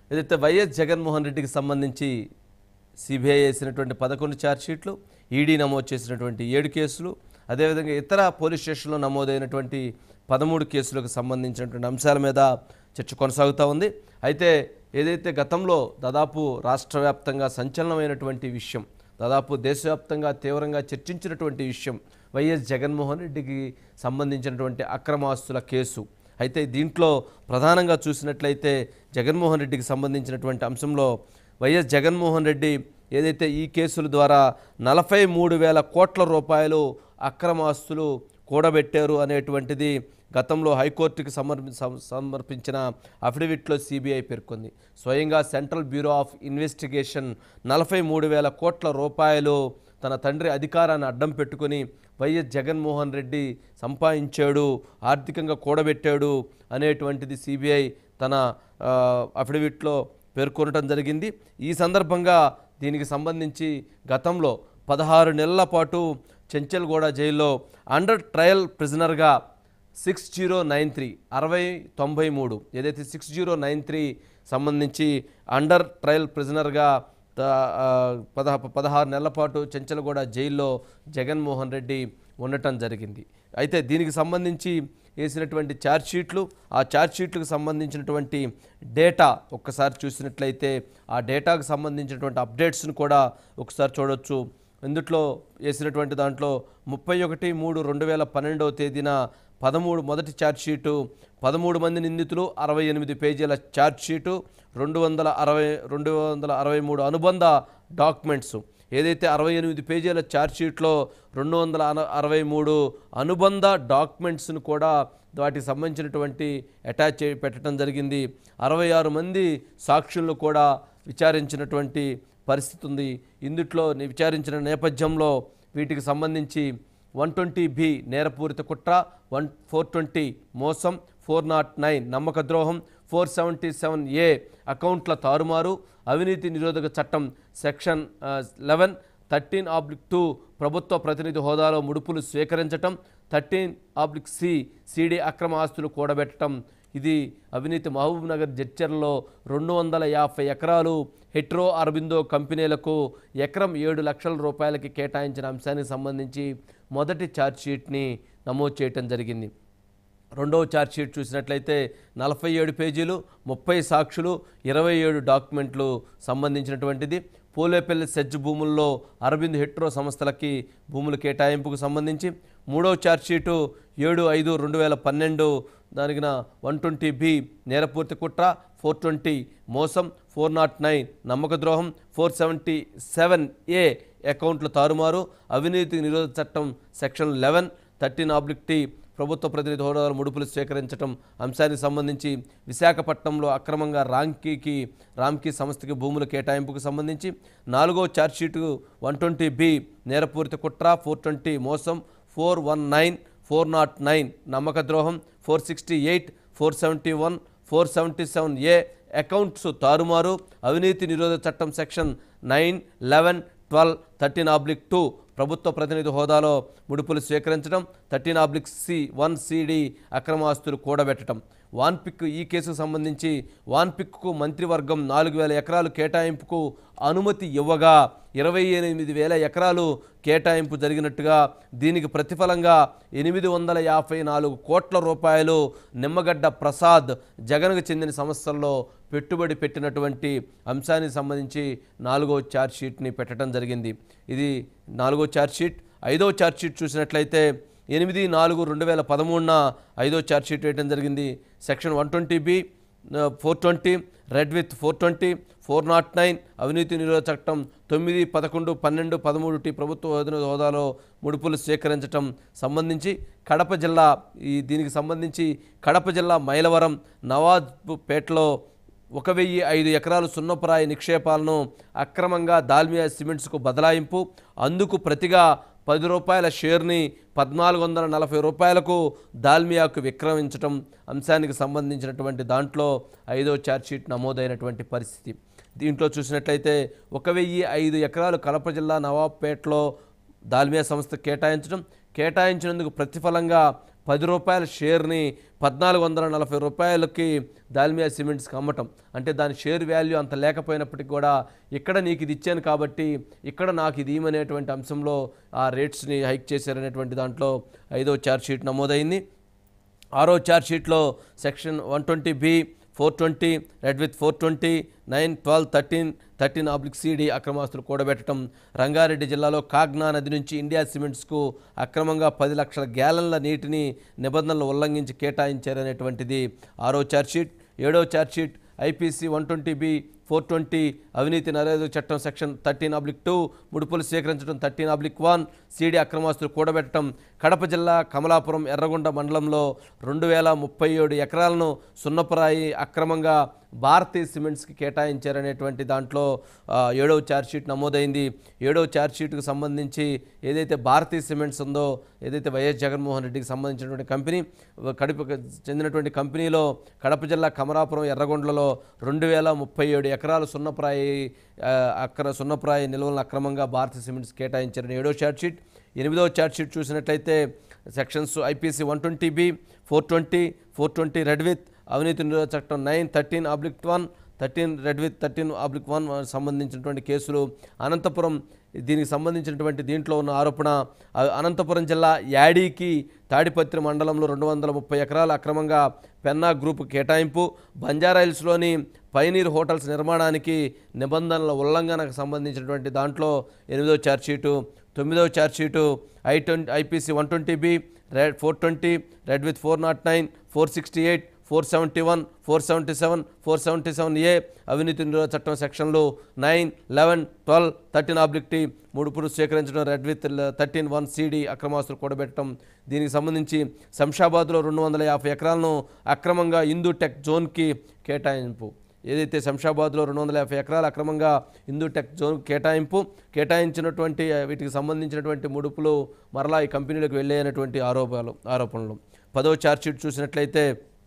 ఏదైతే వైఎస్ జగన్మోహన్ రెడ్డికి సంబంధించి సిబిఐ వేసినటువంటి పదకొండు ఛార్జ్షీట్లు ఈడీ నమోదు చేసినటువంటి ఏడు కేసులు అదేవిధంగా ఇతర పోలీస్ స్టేషన్లో నమోదైనటువంటి పదమూడు కేసులకు సంబంధించినటువంటి అంశాల మీద చర్చ కొనసాగుతూ ఉంది అయితే ఏదైతే గతంలో దాదాపు రాష్ట్ర వ్యాప్తంగా సంచలనమైనటువంటి విషయం దాదాపు దేశవ్యాప్తంగా తీవ్రంగా చర్చించినటువంటి విషయం వైఎస్ జగన్మోహన్ రెడ్డికి సంబంధించినటువంటి అక్రమాస్తుల కేసు అయితే దీంట్లో ప్రధానంగా చూసినట్లయితే జగన్మోహన్ రెడ్డికి సంబంధించినటువంటి అంశంలో వైఎస్ జగన్మోహన్ రెడ్డి ఏదైతే ఈ కేసుల ద్వారా నలభై మూడు వేల కోట్ల రూపాయలు అక్రమాస్తులు కూడబెట్టారు అనేటువంటిది గతంలో హైకోర్టుకి సమర్పి సమ- సమర్పించిన అఫిడవిట్లో సిబిఐ పేర్కొంది స్వయంగా సెంట్రల్ బ్యూరో ఆఫ్ ఇన్వెస్టిగేషన్ నలభై మూడు వేల కోట్ల రూపాయలు తన తండ్రి అధికారాన్ని అడ్డం పెట్టుకొని వైఎస్ జగన్మోహన్ రెడ్డి సంపాదించాడు ఆర్థికంగా కూడబెట్టాడు అనేటువంటిది సిబిఐ తన ఆ, అఫిడవిట్లో పేర్కొనడం జరిగింది ఈ సందర్భంగా దీనికి సంబంధించి గతంలో పదహారు నెలల పాటు చెంచల్గూడ జైల్లో అండర్ ట్రయల్ ప్రిజనర్గా సిక్స్ జీరో నైన్ త్రీ అరవై తొంభై మూడు ఏదైతే సిక్స్ జీరో నైన్ త్రీ సంబంధించి అండర్ ట్రయల్ ప్రిజనర్గా త- ఆ, పదహ పదహారు నెలల పాటు చెంచలగూడ జైల్లో జగన్మోహన్ రెడ్డి ఉండటం జరిగింది అయితే దీనికి సంబంధించి వేసినటువంటి ఛార్జ్షీట్లు ఆ ఛార్జ్షీట్లకు సంబంధించినటువంటి డేటా ఒక్కసారి చూసినట్లయితే ఆ డేటాకు సంబంధించినటువంటి అప్డేట్స్ను కూడా ఒకసారి చూడొచ్చు ఇందుట్లో వేసినటువంటి దాంట్లో ముప్పై ఒకటి మూడు రెండు వేల పన్నెండవ తేదీన పదమూడు మొదటి ఛార్జ్షీటు పదమూడు మంది నిందితులు అరవై ఎనిమిది పేజీల ఛార్జ్షీటు రెండు వందల అరవై రెండు వందల అరవై మూడు అనుబంధ డాక్యుమెంట్స్ ఏదైతే అరవై ఎనిమిది పేజీల ఛార్జ్షీట్లో రెండు వందల అన- అరవై మూడు అనుబంధ డాక్యుమెంట్స్ను కూడా వాటికి సంబంధించినటువంటి అటాచ్ చేయి పెట్టడం జరిగింది అరవై ఆరు మంది సాక్షులను కూడా విచారించినటువంటి పరిస్థితి ఉంది ఇందుట్లో ని- విచారించిన నేపథ్యంలో వీటికి సంబంధించి వన్ ట్వంటీ బి నేరపూరిత కుట్ర వన్ ఫోర్ ట్వంటీ మోసం ఫోర్ నాట్ నైన్ నమ్మక ద్రోహం ఫోర్ సెవెంటీ సెవెన్ ఏ అకౌంట్ల తారుమారు అవినీతి నిరోధక చట్టం section eleven thirteen oblique two ప్రభుత్వ ప్రతినిధి హోదాలో ముడుపులు స్వీకరించటం థర్టీన్ ఆబ్లిక్ సి సిడి అక్రమ ఆస్తులు కూడబెట్టడం ఇది అవినీతి మహబూబ్ నగర్ జడ్చర్లో రెండు వందల యాభై ఎకరాలు హెట్రో అరబిందో కంపెనీలకు ఎకరం ఏడు లక్షల రూపాయలకి కేటాయించిన అంశానికి సంబంధించి మొదటి ఛార్జ్షీట్ని నమోదు చేయటం జరిగింది రెండవ ఛార్జ్షీట్ చూసినట్లయితే నలభై ఏడు పేజీలు ముప్పై సాక్షులు ఇరవై ఏడు డాక్యుమెంట్లు సంబంధించినటువంటిది పోలేపల్లి సెజ్ భూముల్లో అరవింద్ హెట్రో సంస్థలకి భూముల కేటాయింపుకు సంబంధించి మూడవ ఛార్జ్షీటు ఏడు ఐదు రెండు వేల పన్నెండు దానికిన వన్ ట్వంటీ బి నేరపూర్తి కుట్ర ఫోర్ ట్వంటీ మోసం ఫోర్ నాట్ నైన్ నమ్మక ద్రోహం ఫోర్ సెవెంటీ సెవెన్ ఏ అకౌంట్లు తారుమారు అవినీతి నిరోధక చట్టం section eleven thirteen oblique T ప్రభుత్వ ప్రతినిధి హోదాలో ముడుపులు స్వీకరించడం అంశానికి సంబంధించి విశాఖపట్నంలో అక్రమంగా రాంకీకి రామ్కీ సంస్థకి భూముల కేటాయింపుకు సంబంధించి నాలుగో ఛార్జ్షీటు వన్ ట్వంటీ బి నేరపూరిత కుట్ర ఫోర్ ట్వంటీ మోసం four one nine four nought nine నమ్మక ద్రోహం four sixty eight four seventy one four seventy seven A accounts తారుమారు అవినీతి నిరోధక చట్టం section nine eleven twelve thirteen oblique two ప్రభుత్వ ప్రతినిధి హోదాలో ముడుపులు స్వీకరించడం thirteen oblique C one CD అక్రమాస్తులు కూడబెట్టడం వాన్పిక్ ఈ కేసుకు సంబంధించి వాన్పిక్కు మంత్రివర్గం నాలుగు వేల ఎకరాలు కేటాయింపుకు అనుమతి ఇవ్వగా ఇరవై ఎనిమిది వేల ఎకరాలు కేటాయింపు జరిగినట్టుగా దీనికి ప్రతిఫలంగా ఎనిమిది వందల యాభై నాలుగు కోట్ల రూపాయలు నిమ్మగడ్డ ప్రసాద్ జగన్కు చెందిన సంస్థల్లో పెట్టుబడి పెట్టినటువంటి అంశానికి సంబంధించి నాలుగో ఛార్జ్షీట్ని పెట్టడం జరిగింది ఇది నాలుగో ఛార్జ్షీట్ ఐదో ఛార్జ్షీట్ చూసినట్లయితే ఎనిమిది నాలుగు రెండు వేల పదమూడున ఐదో ఛార్జ్షీట్ వేయడం జరిగింది section one twenty B four twenty read with four twenty four nought nine అవినీతి నిరోధక చట్టం తొమ్మిది పదకొండు పన్నెండు పదమూడు టీ ప్రభుత్వ హోదా- హోదాలో ముడుపులు స్వీకరించటం సంబంధించి కడప జిల్లా ఈ దీనికి సంబంధించి కడప జిల్లా మైలవరం నవాజ్పేటలో ఒక వెయ్యి ఐదు ఎకరాలు సున్నపురాయి నిక్షేపాలను అక్రమంగా దాల్మియా సిమెంట్స్కు బదలాయింపు అందుకు ప్రతిగా పది రూపాయల షేర్ని పద్నాలుగు వందల నలభై రూపాయలకు దాల్మియాకు విక్రమించటం అంశానికి సంబంధించినటువంటి దాంట్లో ఐదో ఛార్జ్షీట్ నమోదైనటువంటి పరిస్థితి దీంట్లో చూసినట్లయితే ఒక వెయ్యి ఐదు ఎకరాలు కడప జిల్లా నవాబ్పేటలో దాల్మియా సంస్థ కేటాయించడం కేటాయించినందుకు ప్రతిఫలంగా పది రూపాయల షేర్ని పద్నాలుగు వందల నలభై రూపాయలకి దాల్మియా సిమెంట్స్కి అమ్మటం అంటే దాని షేర్ వాల్యూ అంత లేకపోయినప్పటికీ కూడా ఇక్కడ నీకు ఇది ఇచ్చాను కాబట్టి ఇక్కడ నాకు ఇది ఇవ్వమనేటువంటి అంశంలో ఆ రేట్స్ని హైక్ చేశారనేటువంటి దాంట్లో ఐదో ఛార్జ్ షీట్ నమోదైంది ఆరో ఛార్జ్ షీట్లో section one twenty B four twenty read with four twenty nine twelve thirteen thirteen oblique CD అక్రమాస్తులు కూడబెట్టడం రంగారెడ్డి జిల్లాలో కాగ్నా నది నుంచి ఇండియా సిమెంట్స్కు అక్రమంగా పది లక్షల గ్యాలన్ల నీటిని నిబంధనలు ఉల్లంఘించి కేటాయించారనేటువంటిది ఆరో ఛార్జ్షీట్ ఏడో chargesheet IPC one twenty B four twenty అవినీతి నరేదు చట్టం సెక్షన్ థర్టీన్ అబ్లిక్ టూ ముడుపులు సేకరించడం థర్టీన్ అబ్లిక్ వన్ సీడీ అక్రమాస్తులు కూడబెట్టడం కడప జిల్లా కమలాపురం ఎర్రగొండ మండలంలో రెండు వేల ముప్పై ఏడు ఎకరాలను సున్నపరాయి అక్రమంగా భారతీయ సిమెంట్స్కి కేటాయించారనేటువంటి దాంట్లో ఆ, ఏడవ ఛార్జ్షీట్ నమోదైంది ఏడవ ఛార్జ్షీట్కు సంబంధించి ఏదైతే భారతీయ సిమెంట్స్ ఉందో ఏదైతే వైఎస్ జగన్మోహన్ రెడ్డికి సంబంధించినటువంటి కంపెనీ కడపకు చెందినటువంటి కంపెనీలో కడప జిల్లా కమరాపురం ఎర్రగొండలలో రెండు వేల ముప్పై ఏడు ఎకరాలు సున్నప్రాయి ఆ, అక్ర సున్నప్రాయి నిల్వలను అక్రమంగా భారతీయ సిమెంట్స్ కేటాయించారని ఏడో ఛార్జ్షీట్ ఎనిమిదవ ఛార్జ్షీట్ చూసినట్లయితే sections IPC one twenty B four twenty four twenty read with అవినీతి నిరోధక చట్టం nine thirteen oblique one thirteen read with thirteen oblique one సంబంధించినటువంటి కేసులు అనంతపురం దీనికి సంబంధించినటువంటి దీంట్లో ఉన్న ఆరోపణ అ- అనంతపురం జిల్లా యాడీకి తాడిపత్రి మండలంలో రెండు వందల ముప్పై ఎకరాల అక్రమంగా పెన్నా గ్రూప్ కేటాయింపు బంజారాహిల్స్లోని పైనీర్ హోటల్స్ నిర్మాణానికి నిబంధనల ఉల్లంఘనకు సంబంధించినటువంటి దాంట్లో ఎనిమిదో ఛార్జ్షీటు తొమ్మిదవ chargesheet I twenty IPC one twenty B read four twenty read with four nought nine four sixty eight four seventy one four seventy seven four seventy seven A అవినీతి నిరోధక చట్టం సెక్షన్లు nine eleven twelve thirteen oblique T ముడుపులు సేకరించడం read with thirteen one CD అక్రమాస్తులు కూడబెట్టడం దీనికి సంబంధించి శంషాబాద్లో రెండు వందల యాభై ఎకరాలను అక్రమంగా హిందూ టెక్ జోన్కి కేటాయింపు ఏదైతే శంషాబాద్లో రెండు వందల యాభై ఎకరాలు అక్రమంగా హిందూ టెక్ జోన్ కేటాయింపు కేటాయించినటువంటి ఆ, వీటికి సంబంధించినటువంటి ముడుపులు మరలా ఈ కంపెనీలకు వెళ్ళేనటువంటి ఆరోపాలు ఆరోపణలు పదో ఛార్జ్షీట్ చూసినట్లయితే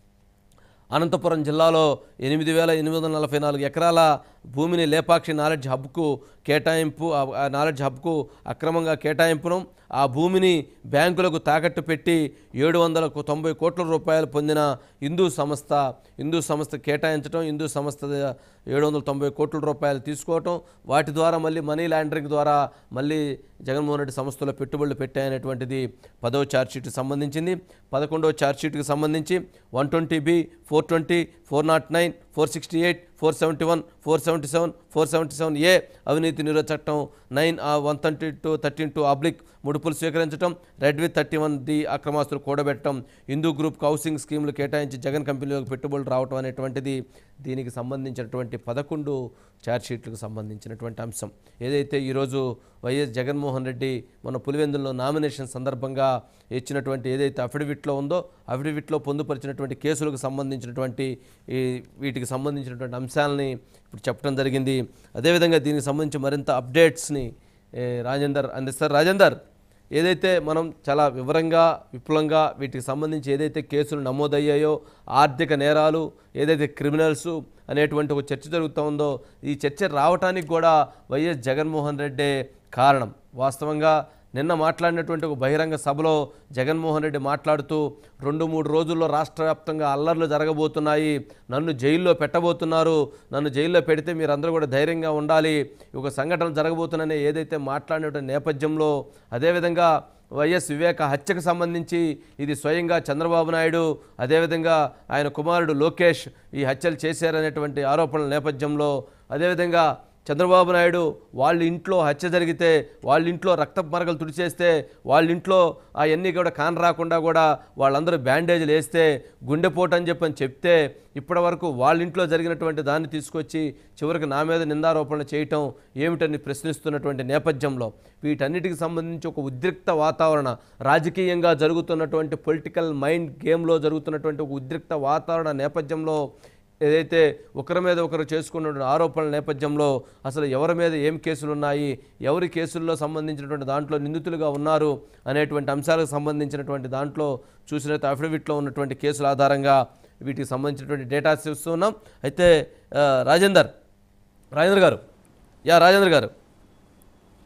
అనంతపురం జిల్లాలో ఎనిమిది వేల ఎనిమిది వందల నలభై నాలుగు ఎకరాల భూమిని లేపాక్షి నాలెడ్జ్ హబ్కు కేటాయింపు ఆ- ఆ నాలెడ్జ్ హబ్కు అక్రమంగా కేటాయింపును ఆ భూమిని బ్యాంకులకు తాకట్టు పెట్టి ఏడు వందల తొంభై కోట్ల రూపాయలు పొందిన హిందూ సంస్థ హిందూ సంస్థ కేటాయించడం హిందూ సంస్థ ఏడు వందల తొంభై కోట్ల రూపాయలు తీసుకోవటం వాటి ద్వారా మళ్ళీ మనీ లాండరింగ్ ద్వారా మళ్ళీ జగన్మోహన్ రెడ్డి సంస్థలో పెట్టుబడులు పెట్టాయనేటువంటిది పదో ఛార్జ్షీట్కి సంబంధించింది పదకొండవ ఛార్జ్షీట్కి సంబంధించి one twenty B four twenty four nought nine four sixty eight four seventy one four seventy seven four seventy seven A అవినీతి నిరోధక చట్టం nine one thirty two thirteen two oblique ముడుపులు స్వీకరించడం read with thirty one D అక్రమాస్తులు కూడబెట్టడం Indu group housing స్కీములు కేటాయించి జగన్ కంపెనీలోకి పెట్టుబడులు రావటం అనేటువంటిది దీనికి సంబంధించినటువంటి పదకొండు ఛార్జ్షీట్లకు సంబంధించినటువంటి అంశం ఏదైతే ఈరోజు వైఎస్ జగన్మోహన్ రెడ్డి మన పులివెందుల్లో నామినేషన్ సందర్భంగా ఇచ్చినటువంటి ఏదైతే అఫిడవిట్లో ఉందో అఫిడవిట్లో పొందుపరిచినటువంటి కేసులకు సంబంధించినటువంటి ఈ వీటికి సంబంధించినటువంటి అంశాలని ఇప్పుడు చెప్పడం జరిగింది అదేవిధంగా దీనికి సంబంధించి మరింత అప్డేట్స్ని ఏ, రాజేందర్ అందిస్తారు రాజేందర్ ఏదైతే మనం చాలా వివరంగా విపులంగా వీటికి సంబంధించి ఏదైతే కేసులు నమోదయ్యాయో ఆర్థిక నేరాలు ఏదైతే క్రిమినల్స్ అనేటువంటి ఒక చర్చ జరుగుతూ ఉందో ఈ చర్చ రావటానికి కూడా వైఎస్ జగన్మోహన్ రెడ్డే కారణం వాస్తవంగా నిన్న మాట్లాడినటువంటి ఒక బహిరంగ సభలో జగన్మోహన్ రెడ్డి మాట్లాడుతూ రెండు మూడు రోజుల్లో రాష్ట్ర వ్యాప్తంగా అల్లర్లు జరగబోతున్నాయి నన్ను జైల్లో పెట్టబోతున్నారు నన్ను జైల్లో పెడితే మీరందరూ కూడా ధైర్యంగా ఉండాలి ఒక సంఘటన జరగబోతున్నాయని ఏదైతే మాట్లాడినటువంటి నేపథ్యంలో అదేవిధంగా వైఎస్ వివేక హత్యకు సంబంధించి ఇది స్వయంగా చంద్రబాబు నాయుడు అదేవిధంగా ఆయన కుమారుడు లోకేష్ ఈ హత్యలు చేశారనేటువంటి ఆరోపణల నేపథ్యంలో అదేవిధంగా చంద్రబాబు నాయుడు వాళ్ళ ఇంట్లో హత్య జరిగితే వాళ్ళ ఇంట్లో రక్త మరకలు తుడిచేస్తే వాళ్ళ ఇంట్లో అవన్నీ కూడా కాన రాకుండా కూడా వాళ్ళందరూ బ్యాండేజ్లు వేస్తే గుండెపోటు అని చెప్పని చెప్తే ఇప్పటి వరకు వాళ్ళ ఇంట్లో జరిగినటువంటి దాన్ని తీసుకొచ్చి చివరికి నా మీద నిందారోపణలు చేయటం ఏమిటని ప్రశ్నిస్తున్నటువంటి నేపథ్యంలో వీటన్నిటికి సంబంధించి ఒక ఉద్రిక్త వాతావరణ రాజకీయంగా జరుగుతున్నటువంటి పొలిటికల్ మైండ్ గేమ్లో జరుగుతున్నటువంటి ఒక ఉద్రిక్త వాతావరణ నేపథ్యంలో ఏదైతే ఒకరి మీద ఒకరు చేసుకున్న ఆరోపణల నేపథ్యంలో అసలు ఎవరి మీద ఏం కేసులు ఉన్నాయి ఎవరి కేసుల్లో సంబంధించినటువంటి దాంట్లో నిందితులుగా ఉన్నారు అనేటువంటి అంశాలకు సంబంధించినటువంటి దాంట్లో చూసినట్టు అఫిడవిట్లో ఉన్నటువంటి కేసుల ఆధారంగా వీటికి సంబంధించినటువంటి డేటా చూస్తున్నాం అయితే ఆ, రాజేందర్ రాజేంద్ర గారు యా రాజేంద్ర గారు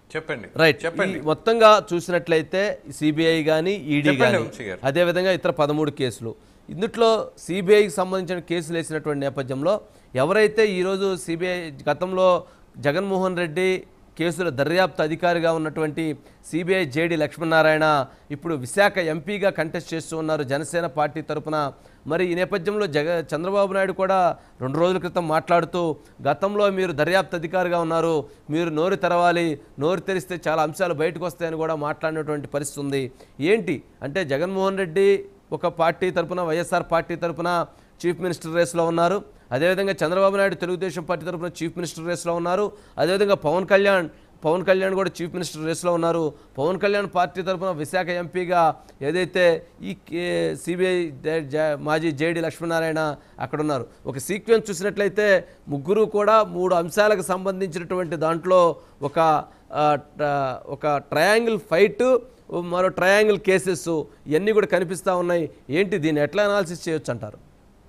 చెప్పండి రైట్ చెప్పండి ఈ మొత్తంగా చూసినట్లయితే సిబిఐ కానీ ఈడీ చెప్పండి, కానీ వంశీ గారు. అదేవిధంగా ఇతర పదమూడు కేసులు ఇందుట్లో సిబిఐకి సంబంధించిన కేసులు వేసినటువంటి నేపథ్యంలో ఎవరైతే ఈరోజు సిబిఐ గతంలో జగన్మోహన్ రెడ్డి కేసుల దర్యాప్తు అధికారిగా ఉన్నటువంటి సిబిఐ జేడి లక్ష్మీనారాయణ ఇప్పుడు విశాఖ ఎంపీగా కంటెస్ట్ చేస్తూ ఉన్నారు జనసేన పార్టీ తరపున మరి ఈ నేపథ్యంలో జగ చంద్రబాబు నాయుడు కూడా రెండు రోజుల క్రితం మాట్లాడుతూ గతంలో మీరు దర్యాప్తు అధికారిగా ఉన్నారు మీరు నోరు తెరవాలి నోరు తెరిస్తే చాలా అంశాలు బయటకు వస్తాయని కూడా మాట్లాడినటువంటి పరిస్థితి ఉంది ఏంటి అంటే జగన్మోహన్ రెడ్డి ఒక పార్టీ తరపున వైఎస్ఆర్ పార్టీ తరపున చీఫ్ మినిస్టర్ రేస్లో ఉన్నారు అదేవిధంగా చంద్రబాబు నాయుడు తెలుగుదేశం పార్టీ తరపున చీఫ్ మినిస్టర్ రేస్లో ఉన్నారు అదేవిధంగా పవన్ కళ్యాణ్ పవన్ కళ్యాణ్ కూడా చీఫ్ మినిస్టర్ రేస్లో ఉన్నారు పవన్ కళ్యాణ్ పార్టీ తరపున విశాఖ ఎంపీగా ఏదైతే ఈ సిబిఐ మాజీ జేడి లక్ష్మీనారాయణ అక్కడ ఉన్నారు ఒక సీక్వెన్స్ చూసినట్లయితే ముగ్గురు కూడా మూడు అంశాలకు సంబంధించినటువంటి దాంట్లో ఒక ఆ, ట్ర- ఒక ట్రయాంగిల్ ఫైట్ మరో ట్రయాంగిల్ కేసెస్ ఇవన్నీ కూడా కనిపిస్తూ ఉన్నాయి ఏంటి దీన్ని ఎట్లా అనాలిసిస్ చేయొచ్చు అంటారు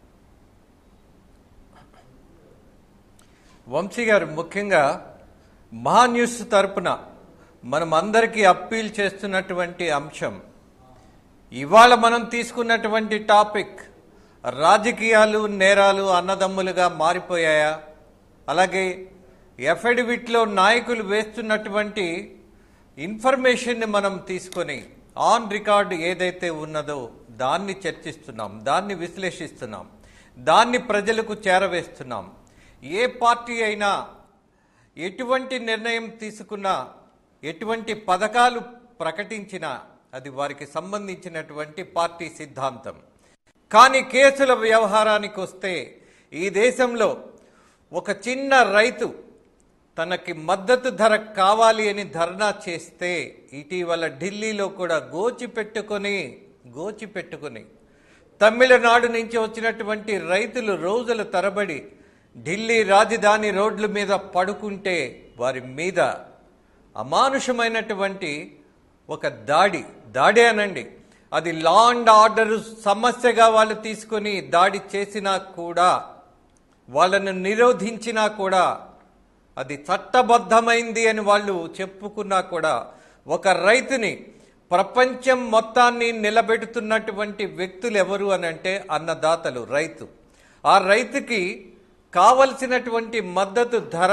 వంశీ గారు ముఖ్యంగా మహా న్యూస్ తరపున మనం అందరికీ అప్పీల్ చేస్తున్నటువంటి అంశం ఇవాళ మనం తీసుకున్నటువంటి టాపిక్ రాజకీయాలు నేరాలు అన్నదమ్ములుగా మారిపోయాయా అలాగే ఎఫిడవిట్లో నాయకులు వేస్తున్నటువంటి ఇన్ఫర్మేషన్ని మనం తీసుకొని ఆన్ రికార్డు ఏదైతే ఉన్నదో దాన్ని చర్చిస్తున్నాం దాన్ని విశ్లేషిస్తున్నాం దాన్ని ప్రజలకు చేరవేస్తున్నాం ఏ పార్టీ అయినా ఎటువంటి నిర్ణయం తీసుకున్నా ఎటువంటి పథకాలు ప్రకటించినా అది వారికి సంబంధించినటువంటి పార్టీ సిద్ధాంతం కానీ కేసుల వ్యవహారానికి వస్తే ఈ దేశంలో ఒక చిన్న రైతు తనకి మద్దతు ధర కావాలి అని ధర్నా చేస్తే ఇటీవల ఢిల్లీలో కూడా గోచి పెట్టుకొని గోచి పెట్టుకొని తమిళనాడు నుంచి వచ్చినటువంటి రైతులు రోజుల తరబడి ఢిల్లీ రాజధాని రోడ్ల మీద పడుకుంటే వారి మీద అమానుషమైనటువంటి ఒక దాడి దాడి అనండి అది లా అండ్ ఆర్డర్ సమస్యగా వాళ్ళు తీసుకొని దాడి చేసినా కూడా వాళ్ళను నిరోధించినా కూడా అది చట్టబద్ధమైంది అని వాళ్ళు చెప్పుకున్నా కూడా ఒక రైతుని ప్రపంచం మొత్తాన్ని నిలబెడుతున్నటువంటి వ్యక్తులు ఎవరు అని అంటే అన్నదాతలు రైతు ఆ రైతుకి కావలసినటువంటి మద్దతు ధర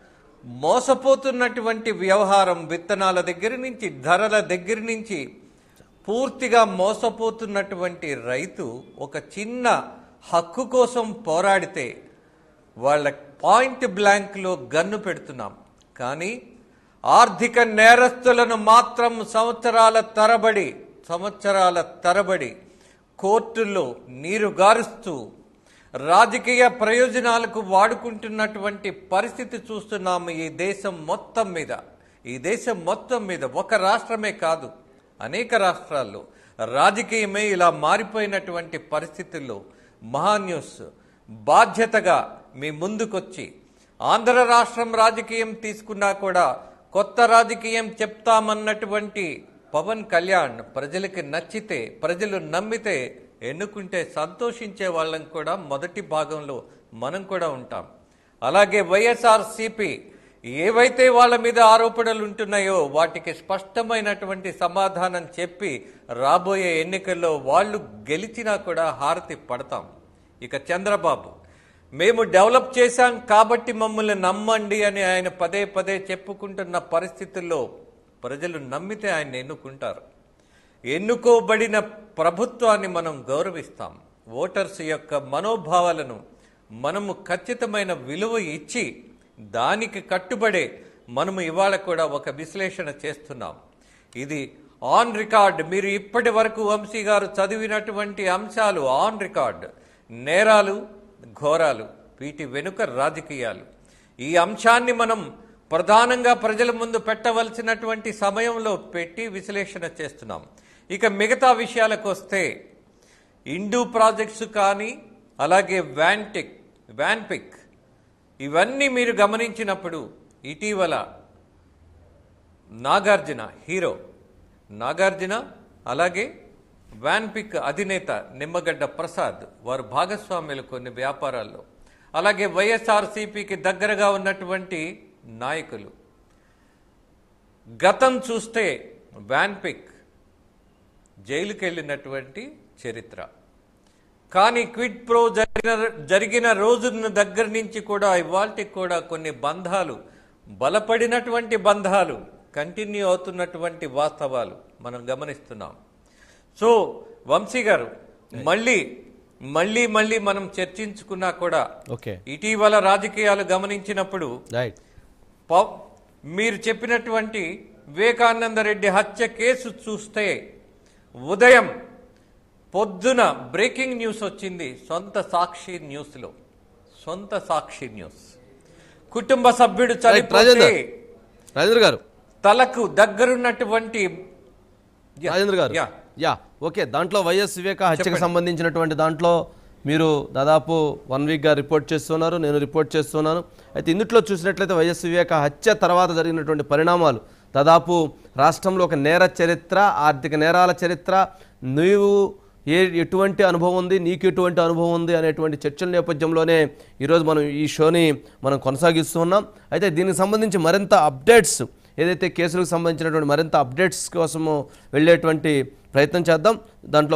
మోసపోతున్నటువంటి వ్యవహారం విత్తనాల దగ్గర నుంచి ధరల దగ్గర నుంచి పూర్తిగా మోసపోతున్నటువంటి రైతు ఒక చిన్న హక్కు కోసం పోరాడితే వాళ్ళ పాయింట్ బ్లాంక్లో గన్ను పెడుతున్నాం కానీ ఆర్థిక నేరస్తులను మాత్రం సంవత్సరాల తరబడి సంవత్సరాల తరబడి కోర్టుల్లో నీరు గారుస్తూ రాజకీయ ప్రయోజనాలకు వాడుకుంటున్నటువంటి పరిస్థితి చూస్తున్నాము ఈ దేశం మొత్తం మీద ఈ దేశం మొత్తం మీద ఒక రాష్ట్రమే కాదు అనేక రాష్ట్రాల్లో రాజకీయమే ఇలా మారిపోయినటువంటి పరిస్థితుల్లో మహాన్యూస్ బాధ్యతగా మీ ముందుకొచ్చి ఆంధ్ర రాష్ట్రం రాజకీయం తీసుకున్నా కూడా కొత్త రాజకీయం చెప్తామన్నటువంటి పవన్ కళ్యాణ్ ప్రజలకి నచ్చితే ప్రజలు నమ్మితే ఎన్నుకుంటే సంతోషించే వాళ్ళం కూడా మొదటి భాగంలో మనం కూడా ఉంటాం అలాగే వైఎస్ఆర్ సిపి ఏవైతే వాళ్ళ మీద ఆరోపణలు ఉంటున్నాయో వాటికి స్పష్టమైనటువంటి సమాధానం చెప్పి రాబోయే ఎన్నికల్లో వాళ్ళు గెలిచినా కూడా హారతి పడతాం ఇక చంద్రబాబు మేము డెవలప్ చేశాం కాబట్టి మమ్మల్ని నమ్మండి అని ఆయన పదే పదే చెప్పుకుంటున్న పరిస్థితుల్లో ప్రజలు నమ్మితే ఆయన ఎన్నుకుంటారు ఎన్నుకోబడిన ప్రభుత్వాన్ని మనం గౌరవిస్తాం ఓటర్స్ యొక్క మనోభావాలను మనము ఖచ్చితమైన విలువ ఇచ్చి దానికి కట్టుబడే మనము ఇవాళ కూడా ఒక విశ్లేషణ చేస్తున్నాం ఇది ఆన్ రికార్డ్ మీరు ఇప్పటి వరకు వంశీ గారు చదివినటువంటి అంశాలు ఆన్ రికార్డ్ నేరాలు ఘోరాలు వీటి వెనుక రాజకీయాలు ఈ అంశాన్ని మనం ప్రధానంగా ప్రజల ముందు పెట్టవలసినటువంటి సమయంలో పెట్టి విశ్లేషణ చేస్తున్నాం ఇక మిగతా విషయాలకు వస్తే ఇండూ ప్రాజెక్ట్స్ కానీ అలాగే వ్యాన్టెక్ వ్యాన్పిక్ ఇవన్నీ మీరు గమనించినప్పుడు ఇటీవల నాగార్జున హీరో నాగార్జున అలాగే వ్యాన్పిక్ అధినేత నిమ్మగడ్డ ప్రసాద్ వారు భాగస్వాములు కొన్ని వ్యాపారాల్లో అలాగే వైఎస్ఆర్సీపీకి దగ్గరగా ఉన్నటువంటి నాయకులు గతం చూస్తే వ్యాన్పిక్ జైలుకి వెళ్ళినటువంటి చరిత్ర కానీ క్విడ్ ప్రో జరిగిన జరిగిన రోజున దగ్గర నుంచి కూడా ఇవాళకి కూడా కొన్ని బంధాలు బలపడినటువంటి బంధాలు కంటిన్యూ అవుతున్నటువంటి వాస్తవాలు మనం గమనిస్తున్నాం సో వంశీ గారు మళ్ళీ మళ్ళీ మళ్ళీ మనం చర్చించుకున్నా కూడా ఓకే ఇటీవల రాజకీయాలు గమనించినప్పుడు రైట్ ప- మీరు చెప్పినటువంటి వివేకానంద రెడ్డి హత్య కేసు చూస్తే ఉదయం పొద్దున బ్రేకింగ్ న్యూస్ వచ్చింది సొంత సాక్షి న్యూస్లో సొంత సాక్షి న్యూస్ కుటుంబ సభ్యుడు చనిపోతే రాజేందర్. రాజేంద్ర గారు తలకు దగ్గరున్నటువంటి యా, రాజేంద్ర గారు యా. యా ఓకే దాంట్లో వైఎస్ వివేక హత్యకు సంబంధించినటువంటి దాంట్లో మీరు దాదాపు వన్ వీక్గా రిపోర్ట్ చేస్తున్నారు నేను రిపోర్ట్ చేస్తున్నాను అయితే ఇందుట్లో చూసినట్లయితే వైఎస్ వివేక హత్య తర్వాత జరిగినటువంటి పరిణామాలు దాదాపు రాష్ట్రంలో ఒక నేర చరిత్ర ఆర్థిక నేరాల చరిత్ర నీవు ఏ ఎటువంటి అనుభవం ఉంది నీకు ఎటువంటి అనుభవం ఉంది అనేటువంటి చర్చల నేపథ్యంలోనే ఈరోజు మనం ఈ షోని మనం కొనసాగిస్తూ ఉన్నాం అయితే దీనికి సంబంధించి మరింత అప్డేట్స్ ఏదైతే కేసులకు సంబంధించినటువంటి మరింత అప్డేట్స్ కోసము వెళ్ళేటువంటి ప్రయత్నం చేద్దాం దాంట్లో